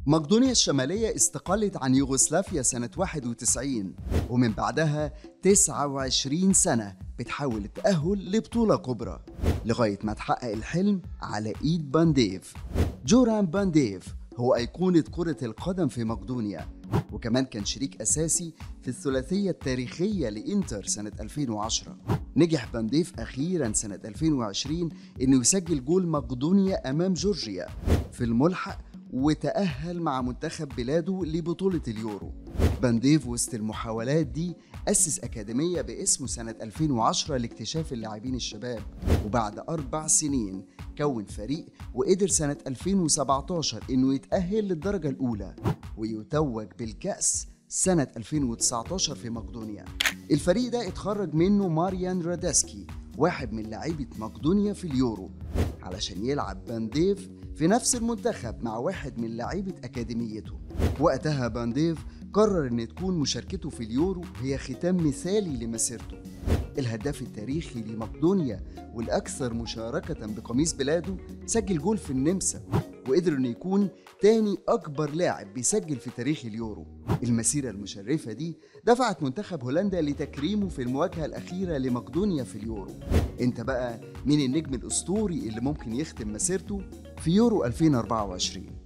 مقدونيا الشمالية استقلت عن يوغوسلافيا سنة 91 ومن بعدها 29 سنة بتحاول التأهل لبطولة كبرى لغاية ما تحقق الحلم على إيد بانديف جوران بانديف هو أيقونة كرة القدم في مقدونيا وكمان كان شريك أساسي في الثلاثية التاريخية لإنتر سنة 2010 نجح بانديف أخيرا سنة 2020 إنه يسجل جول مقدونيا أمام جورجيا في الملحق وتأهل مع منتخب بلاده لبطولة اليورو بانديف وسط المحاولات دي أسس أكاديمية باسمه سنة 2010 لاكتشاف اللاعبين الشباب وبعد أربع سنين كون فريق وقدر سنة 2017 إنه يتأهل للدرجة الأولى ويتوج بالكأس سنة 2019 في مقدونيا الفريق ده اتخرج منه ماريان راداسكي واحد من لاعيبة مقدونيا في اليورو علشان يلعب بانديف في نفس المنتخب مع واحد من لاعيبة أكاديميته وقتها بانديف قرر ان تكون مشاركته في اليورو هي ختام مثالي لمسيرته الهداف التاريخي لمقدونيا والأكثر مشاركة بقميص بلاده سجل جول في النمسا وقدر انه يكون تاني أكبر لاعب بيسجل في تاريخ اليورو المسيرة المشرفة دي دفعت منتخب هولندا لتكريمه في المواجهة الأخيرة لمقدونيا في اليورو انت بقى مين النجم الأسطوري اللي ممكن يختم مسيرته في يورو 2024